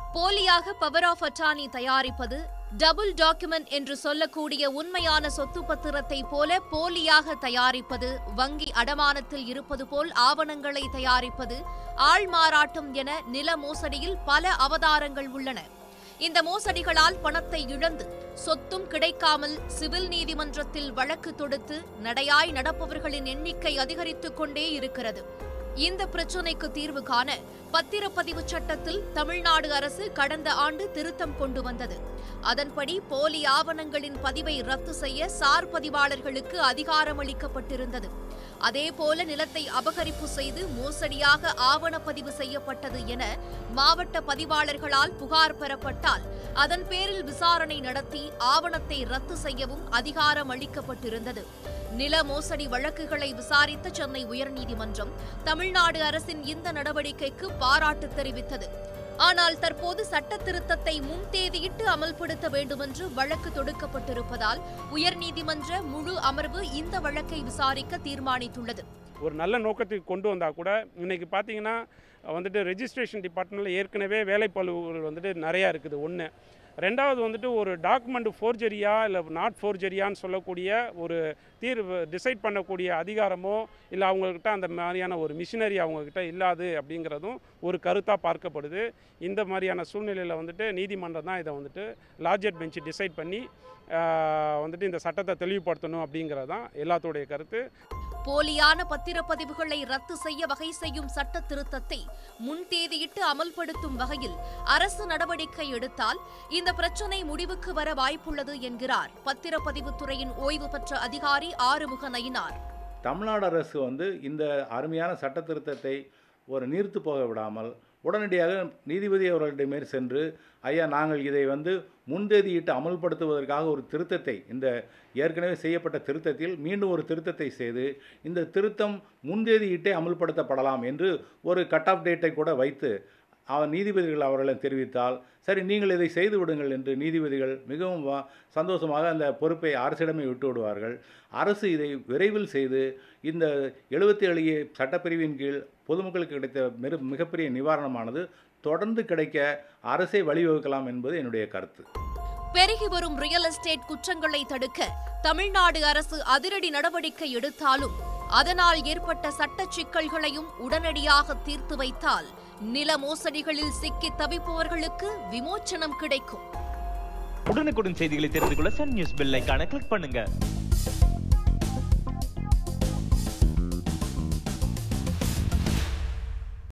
போலியாக power of attorney தயாரிப்பது double document என்று சொல்லக்கூடிய உண்மையான சொத்து பத்திரத்தை போல போலியாக தயாரிப்பது வங்கி அடமானத்தில் இருப்பது போல் ஆவணங்களை தயாரிப்பது ஆள் மாறாட்டம் என நில மோசடியில் பல அவதாரங்கள் உள்ளன இந்த மோசடிகளால் பணத்தை இழந்து சொத்தும் கிடைக்காமல் சிவில் நீதிமன்றத்தில் வழக்கு தொடுத்து நடையாய் நடப்பவர்களின் எண்ணிக்கை அதிகரித்துக் கொண்டே இருக்கிறது இந்த பிரச்சினைக்கு தீர்வு காண பத்திரப்பதிவு சட்டத்தில் தமிழ்நாடு அரசு கடந்த ஆண்டு திருத்தம் கொண்டு வந்தது அதன்படி போலி ஆவணங்களின் பதிவை ரத்து செய்ய சார் பதிவாளர்களுக்கு அதிகாரம் அளிக்கப்பட்டிருந்தது அதேபோல நிலத்தை அபகரிப்பு செய்து மோசடியாக ஆவணப்பதிவு செய்யப்பட்டது என மாவட்ட பதிவாளர்களால் புகார் பெறப்பட்டால் அதன் பேரில் விசாரணை நடத்தி ஆவணத்தை ரத்து செய்யவும் அதிகாரம் அளிக்கப்பட்டிருந்தது நில மோசடி வழக்குகளை விசாரித்த சென்னை உயர்நீதிமன்றம் தமிழ்நாடு அரசின் இந்த நடவடிக்கைக்கு பாராட்டு தெரிவித்தது ஆனால் தற்போது சட்ட திருத்தத்தை முன்தேதியிட்டு அமல்படுத்த வேண்டுமென்று வழக்கு தொடுக்கப்பட்டிருப்பதால் உயர்நீதிமன்ற முழு அமர்வு இந்த வழக்கை விசாரிக்க தீர்மானித்துள்ளது ஒரு நல்ல நோக்கத்துக்கு கொண்டு வந்தால் கூட இன்னைக்கு பார்த்தீங்கன்னா வந்துட்டு ரெஜிஸ்ட்ரேஷன் டிபார்ட்மெண்ட்டில் ஏற்கனவே வேலைப்பளுவுகள் வந்துட்டு நிறையா இருக்குது ஒன்று ரெண்டாவது வந்துட்டு ஒரு டாக்குமெண்ட் ஃபோர்ஜரியா இல்லை நாட் ஃபோர்ஜரியான்னு சொல்லக்கூடிய ஒரு தீர்வு டிசைட் பண்ணக்கூடிய அதிகாரமோ இல்லை அவங்கக்கிட்ட அந்த மாதிரியான ஒரு மிஷினரி அவங்கக்கிட்ட இல்லாது அப்படிங்கிறதும் ஒரு கருத்தாக பார்க்கப்படுது இந்த மாதிரியான சூழ்நிலையில் வந்துட்டு நீதிமன்றம் தான் இதை வந்துட்டு லார்ஜர் பெஞ்ச் டிசைட் பண்ணி ஆஹ், வந்துட்டு இந்த சட்டத்தை தெளிவுபடுத்தணும் அப்படிங்கிறது தான் எல்லாத்தோடைய கருத்து போலியான பத்திரப்பதிவுகளை ரத்து செய்ய வகை செய்யும் சட்ட திருத்தத்தை முன்தேதியிட்டு அமல்படுத்தும் வகையில் அரசு நடவடிக்கை எடுத்தால் இந்த பிரச்சினை முடிவுக்கு வர வாய்ப்புள்ளது என்கிறார் பத்திரப்பதிவுத் துறையின் ஓய்வு பெற்ற அதிகாரி ஆறுமுக நயினார் தமிழ்நாடு அரசு வந்து இந்த அருமையான சட்ட திருத்தத்தை ஒரு நீர்த்து போக விடாமல் உடனடியாக நீதிபதி அவர்களிடமே சென்று ஐயா நாங்கள் இதை வந்து முன்தேதியிட்டு அமல்படுத்துவதற்காக ஒரு திருத்தத்தை இந்த ஏற்கனவே செய்யப்பட்ட திருத்தத்தில் மீண்டும் ஒரு திருத்தத்தை செய்து இந்த திருத்தம் முன்தேதியிட்டே அமல்படுத்தப்படலாம் என்று ஒரு கட் ஆஃப் டேட்டை கூட வைத்து அவர் நீதிபதிகள் அவர்களை தெரிவித்தால் சரி நீங்கள் இதை செய்து விடுங்கள் என்று நீதிபதிகள் மிகவும் வா- சந்தோஷமாக அந்த பொறுப்பை அரசிடமே விட்டு விடுவார்கள் அரசு இதை விரைவில் செய்து இந்த எழுபத்தி ஏழு சட்டப்பிரிவின் கீழ் பொதுமக்களுக்கு கிடைத்த மிக மிகப்பெரிய நிவாரணமானது தொடர்ந்து கிடைக்க அரசே வழிவகுக்கலாம் என்பது என்னுடைய கருத்து பெருகி வரும் ரியல் எஸ்டேட் குற்றங்களை தடுக்க தமிழ்நாடு அரசு அதிரடி நடவடிக்கை எடுத்தாலும் அதனால் ஏற்பட்ட சட்டச் சிக்கல்களையும் உடனடியாக தீர்த்து வைத்தால் நில மோசடிகளில் சிக்கி தவிப்பவர்களுக்கு விமோச்சனம் கிடைக்கும் உடனுக்குடன் செய்திகளை தெரிந்து கொள்ள சன் நியூஸ் பெல் ஐகானை கிளிக் பண்ணுங்க